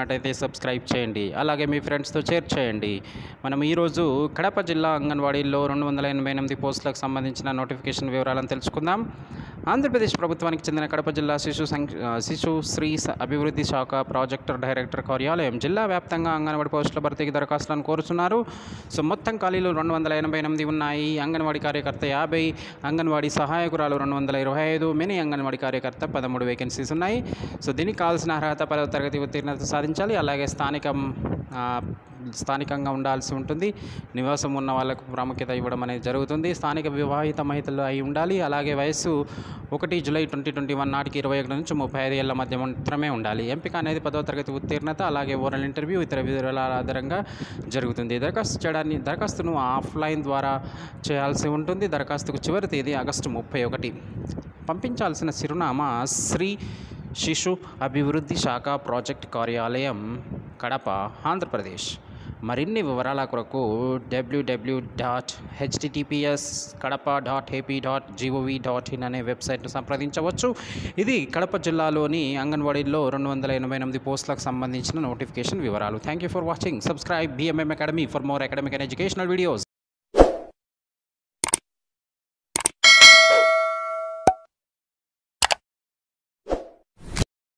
చూస్తున్నట్టయితే సబ్స్క్రైబ్ చేయండి అలాగే మీ ఫ్రెండ్స్తో షేర్ చేయండి మనం ఈరోజు కడప జిల్లా అంగన్వాడీల్లో రెండు వందల ఎనభై ఎనిమిది పోస్టులకు సంబంధించిన నోటిఫికేషన్ వివరాలను తెలుసుకుందాం ఆంధ్రప్రదేశ్ ప్రభుత్వానికి చెందిన కడప జిల్లా శిశు సంక్ష శిశు శ్రీ స- అభివృద్ధి శాఖ ప్రాజెక్టు డైరెక్టర్ కార్యాలయం జిల్లా వ్యాప్తంగా అంగన్వాడీ పోస్టుల భర్తీకి దరఖాస్తులను కోరుతున్నారు సో మొత్తం ఖాళీలు రెండు వందల ఎనభై ఎనిమిది ఉన్నాయి అంగన్వాడీ కార్యకర్త యాభై అంగన్వాడీ సహాయకురాలు రెండు వందల ఇరవై ఐదు మినీ అంగన్వాడీ కార్యకర్త పదమూడు వేకెన్సీస్ ఉన్నాయి సో దీనికి కావాల్సిన అర్హత పదవ తరగతి ఉత్తీర్ణత సాధించాలి అలాగే స్థానికం ఆ, స్థానికంగా ఉండాల్సి ఉంటుంది నివాసం ఉన్న వాళ్ళకు ప్రాముఖ్యత ఇవ్వడం అనేది జరుగుతుంది స్థానిక వివాహిత మహిళలు అయి ఉండాలి అలాగే వయస్సు ఒకటి జూలై ట్వంటీ ట్వంటీ వన్ నాటికి ఇరవై ఒకటి నుంచి ముప్పై ఐదు ఏళ్ల మధ్య మాత్రమే ఉండాలి ఎంపిక అనేది పదవ తరగతి ఉత్తీర్ణత అలాగే ఓరల్ ఇంటర్వ్యూ ఇతర వివరాల ఆధారంగా జరుగుతుంది దరఖాస్తు చేయడాన్ని దరఖాస్తును ఆఫ్లైన్ ద్వారా చేయాల్సి ఉంటుంది దరఖాస్తుకు చివరి తేదీ ఆగస్టు ముప్పై ఒకటి పంపించాల్సిన చిరునామా శ్రీ శిశు అభివృద్ధి శాఖ ప్రాజెక్ట్ కార్యాలయం కడప ఆంధ్రప్రదేశ్ మరిన్ని వివరాల కొరకు WWW dot HTTPS Kadapa dot AP dot gov dot in అనే వెబ్సైట్ను సంప్రదించవచ్చు ఇది కడప జిల్లాలోని అంగన్వాడీల్లో రెండు వందల ఎనభై ఎనిమిది పోస్టులకు సంబంధించిన నోటిఫికేషన్ వివరాలు thank you for watching subscribe BMM Academy for more academic and educational videos